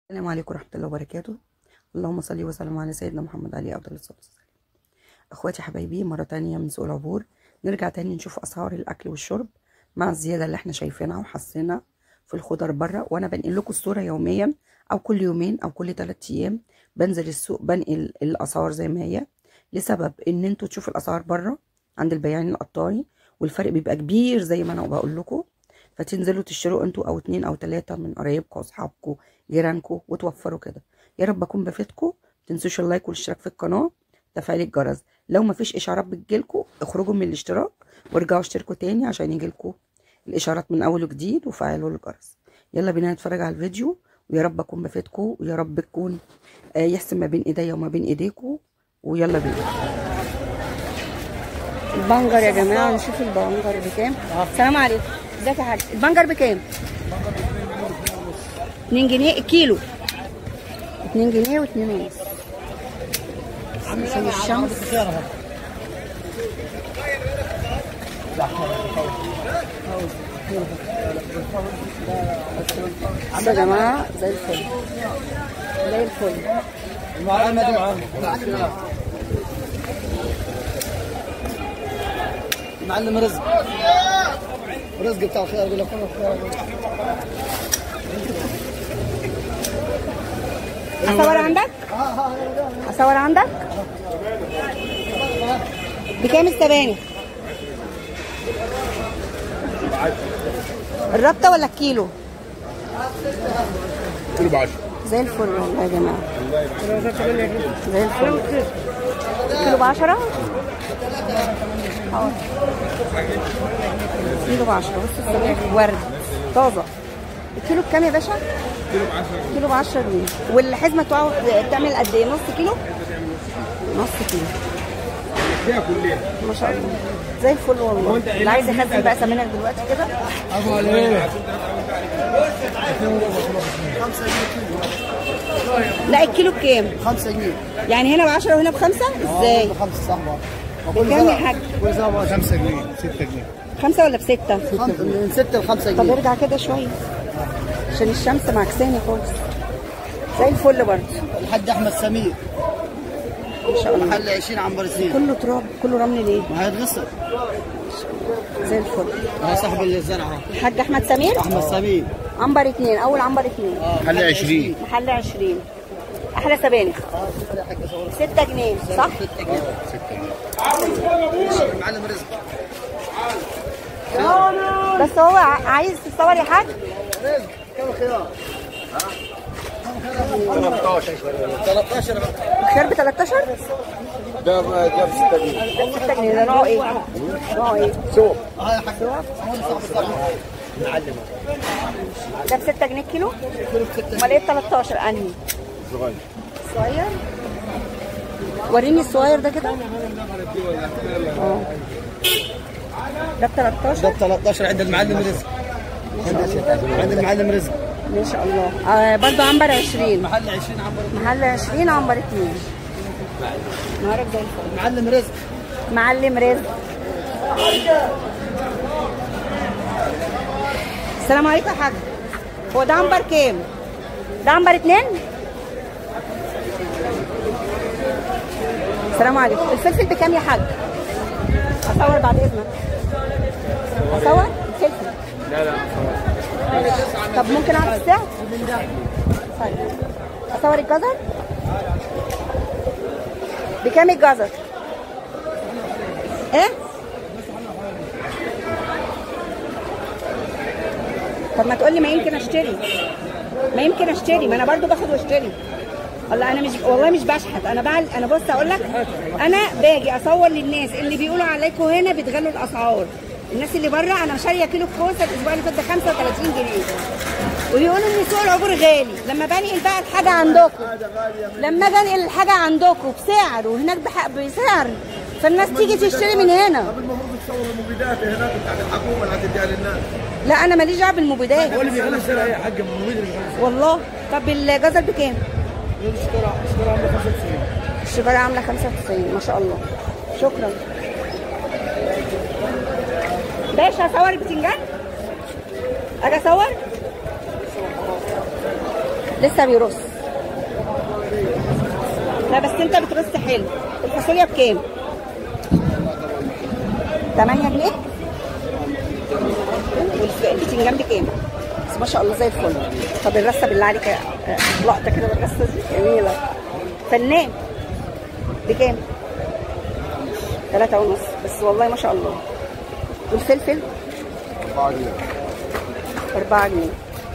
السلام عليكم ورحمة الله وبركاته اللهم صل وسلم على سيدنا محمد عليه أفضل الصلاة والسلام أخواتي حبايبي مرة تانية من سوق العبور نرجع تاني نشوف أسعار الأكل والشرب مع الزيادة اللي احنا شايفينها وحاسينها في الخضر بره وأنا بنقل لكم الصورة يوميا أو كل يومين أو كل تلات أيام بنزل السوق بنقل الأسعار زي ما هي لسبب إن انتوا تشوفوا الأسعار بره عند البياعين القطاري والفرق بيبقى كبير زي ما أنا بقول لكم فتنزلوا تشتروا انتوا او اتنين او تلاتة من قرايبكم واصحابكم جيرانكم وتوفروا كده يا رب اكون بفيدكم متنسوش اللايك والاشتراك في القناه تفعيل الجرس لو مفيش اشعارات بتجيلكم اخرجوا من الاشتراك وارجعوا اشتركوا تاني عشان يجيلكم الاشعارات من اول وجديد وفعلوا الجرس يلا بينا نتفرج على الفيديو ويا رب اكون بفيدكم ويا رب تكون آه يحسن ما بين ايديا وما بين ايديكم ويلا بينا البنجر يا جماعه نشوف البنجر بكام السلام عليكم ازيك يا حاج البنجر بكام 2 جنيه الكيلو 2 جنيه و2 ونص عشان الشمس بصوا يا جماعه زي الفل زي الفل معلم رزق رزق بتاع الخيار يقول لك اصور عندك اصور عندك بكام السبانخ الربطه ولا الكيلو كيلو ب 10 زي الفل والله يا جماعه زي الفل كيلو ب 10 حاضر كيلو ب 10 بص السبانخ ورد طازه الكيلو بكام يا باشا؟ كيلو ب 10 كيلو ب 10 جنيه والحزمه بتاعه بتعمل قد ايه؟ نص كيلو؟ نص كيلو فيها كلها ما شاء الله زي الفل والله اللي عايز يخزن بقى سمنك دلوقتي كده ابو علي لا الكيلو بكام؟ 5 جنيه يعني هنا ب 10 وهنا بخمسه؟ ازاي؟ 5 صاحبه بكام يا حاج؟ 5 جنيه 6 جنيه خمسه ولا بسته؟ من 6 ل 5 طب جنيه ارجع كده شويه عشان الشمس معكساني خالص زي الفل برضه الحاج احمد سمير ما شاء الله محل 20 عنبر سنين كله تراب كله رمل ليه؟ ما هيتغسل زي الفل هاي صاحب الزرعه الحاج احمد سمير احمد سمير عنبر اتنين اول عنبر اتنين محل 20 محل 20 احلى سبانخ 6 جنيه صح؟ 6 جنيه 6 جنيه معلم رزق بس هو ع- عايز تتصور يا حاج رزق كم خيار 13 13 الخيار ب 13 ده ب- ده ب 6 جنيه 6 جنيه ده نوعه ايه؟ نوعه ايه؟ سوق هاي يا حاج صاحب الزرعه ده ب 6 جنيه الكيلو؟ امال ايه ب 13 انهي؟ صغير صغير وريني الصغير ده كده اه ده ب 13 ده ب 13 عند المعلم رزق عند المعلم رزق ما شاء الله آه برضه عنبر 20 محل 20 عنبر محل 20 عنبر 2 نهارك زي الفل معلم رزق معلم رزق السلام عليكم يا حاج هو ده عنبر كام؟ ده عنبر اتنين؟ السلام عليكم الفلفل بكام يا حاج؟ اصور بعد اذنك اصور الفلفل لا لا طب ممكن اعرف السعر؟ طيب اصور الجزر؟ بكام الجزر؟ ايه؟ طب ما تقولي ما يمكن اشتري ما يمكن اشتري ما انا برضو باخد واشتري والله انا مش والله مش بشحت انا بعل انا بص اقول لك انا باجي اصور للناس اللي بيقولوا عليكم هنا بتغلوا الاسعار الناس اللي بره انا شاريه كيلو الكوسه الاسبوع اللي فات ب 35 جنيه ويقولوا ان سوق العبور غالي لما بنقل بقى الحاجه عندكم لما اجي انقل الحاجه عندكم بسعر وهناك بحق بسعر فالناس تيجي تشتري من هنا المفروض تصور المبيدات هناك بتاعت الحكومه اللي هتديها للناس لا انا ماليش دعوه بالمبيدات اللي بيغلي السعر يا حاج المبيد اللي بيغلي والله طب الجزر بكام؟ السكر السكر عامله 95 الشجره عامله 95 ما شاء الله شكرا باشا اصور البتنجان اجي اصور لسه بيرص لا بس انت بترص حلو الفاصوليا بكام 8 جنيه والبتنجان بكام بس ما شاء الله زي الفل طب الرصه بالله عليك يا- آه، لقطه كده بالرصه دي جميله فنان بكام؟ ثلاثة ونص بس والله ما شاء الله والفلفل أربعة جنيه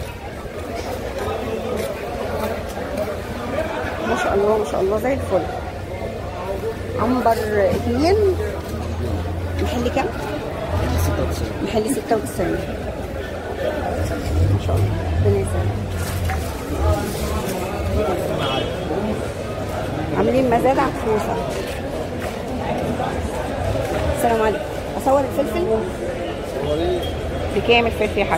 ما شاء الله ما شاء الله زي الفل عنبر اتنين محل كام؟ محل ستة وتسعين ما شاء الله ربنا يسلمك عاملين مزاد على الفلوسة السلام عليكم اصور الفلفل بكام الفلفل يا حاج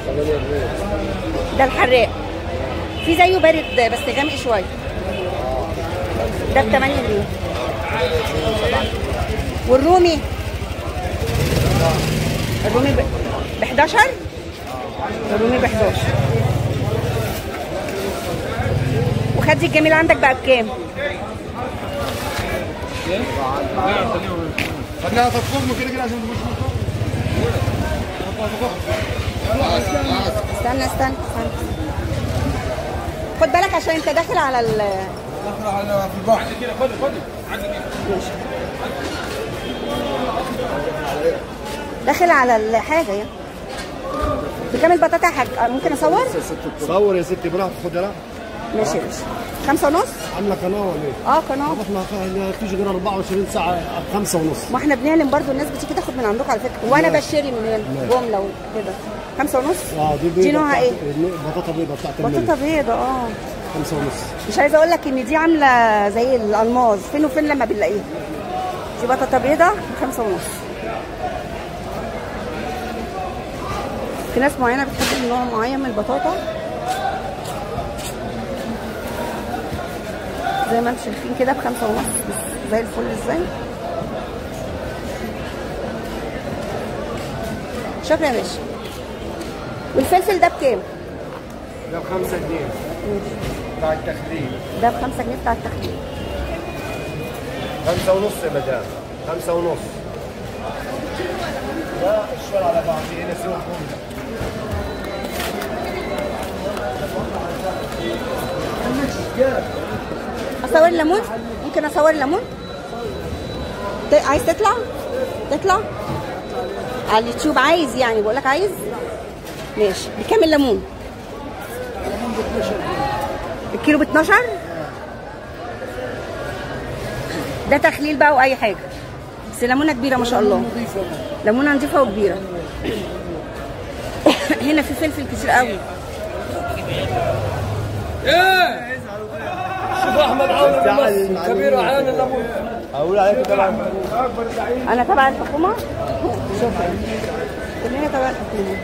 ده الحراق في زيه بارد بس غامق شويه ده ب 8 جنيه والرومي الرومي ب 11 الرومي ب 11 وخدي الجميل عندك بقى بكام؟ خليها تفخم كده كده عشان استنى استنى استنى خد بالك عشان انت داخل على ال نطلع على في البحر ماشي داخل على الحاجه يعني بكام البطاطا يا حاج آه، ممكن اصور؟ صور يا ستي براحتك خد لها ماشي يا باشا خمسة ونص؟ عامله قناه ولا ايه؟ اه قناة احنا فيها تيجي غير 24 ساعه بخمسه ونص ما احنا بنعلن برضو الناس بتيجي تاخد من عندكم على فكرة وانا بشتري من هنا جملة وكده خمسة ونص؟ اه دي بيضه دي نوعها بتاعت- ايه؟ بطاطا بيضه بتاعت المنيا بطاطا بيضة اه خمسه ونص مش عايزه اقول لك ان دي عامله زي الالماظ فين وفين لما بنلاقيها دي بطاطا بيضه بخمسة ونص في ناس معينه بتحب نوع معين من البطاطا زي ما انتم شايفين كده بخمسة ونص بس زي الفل ازاي شكرا يا باشا والفلفل ده بكام؟ ده بخمسه جنيه بتاع التخليل ده بخمسة جنيه بتاع التخليل خمسه ونص يا مدام خمسه ونص لا الشوال على بعض هنا سوى الجمله اصور الليمون ممكن اصور الليمون ت- عايز تطلع تطلع على اليوتيوب عايز يعني بقول لك عايز ماشي بكام الليمون الكيلو ب 12 ده تخليل بقى واي حاجه بس ليمونه كبيره ما شاء الله ليمونه نظيفه وكبيره هنا في فلفل كتير قوي كبير عين الليمون اقول عليك طبعا انا تبع الحكومه شكرا كلنا تبع الحكومه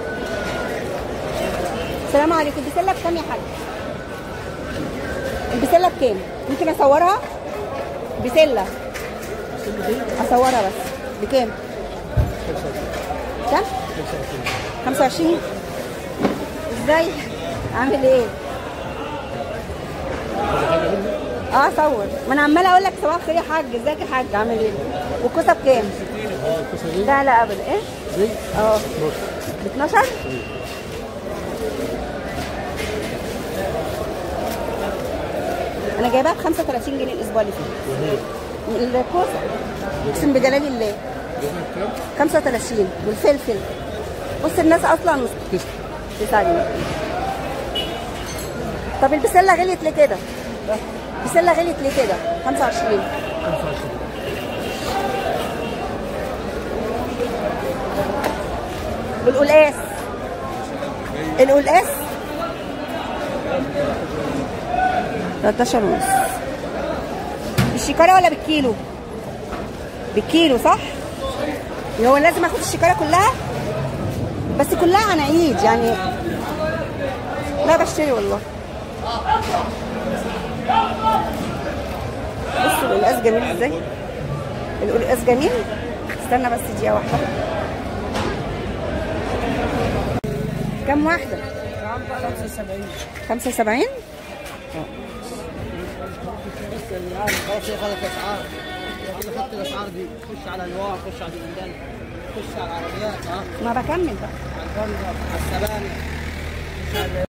السلام عليكم البسله بكام يا حاج البسله بكام ممكن اصورها بسله اصورها بس بكام كام 25 ازاي عامل ايه اه صور ما انا عماله اقول لك صباح الخير يا حاج ازيك يا حاج عامل ايه والكوسه بكام لا لا ابدا ايه اه ب 12 انا جايباها ب 35 جنيه الاسبوع اللي فات الكوسه اقسم بجلال الله 35 والفلفل بص الناس اصلا مش 9 جنيه طب البسله غليت ليه كده؟ البسله غليت ليه كده؟ 25 والقلقاس القلقاس 13 ونص الشكاره ولا بالكيلو؟ بالكيلو صح؟ هو لازم اخد الشكاره كلها؟ بس كلها عناقيد يعني لا بشتري والله بصوا القلقاس جميل ازاي القلقاس جميل استنى بس دقيقه واحده كم واحده 75 75 بس الان خلاص هي خدت الاسعار كده خدت الاسعار دي خش على الانواع خش على البلدان خش على العربيات ها ما بكمل بقى على البندر على السبانخ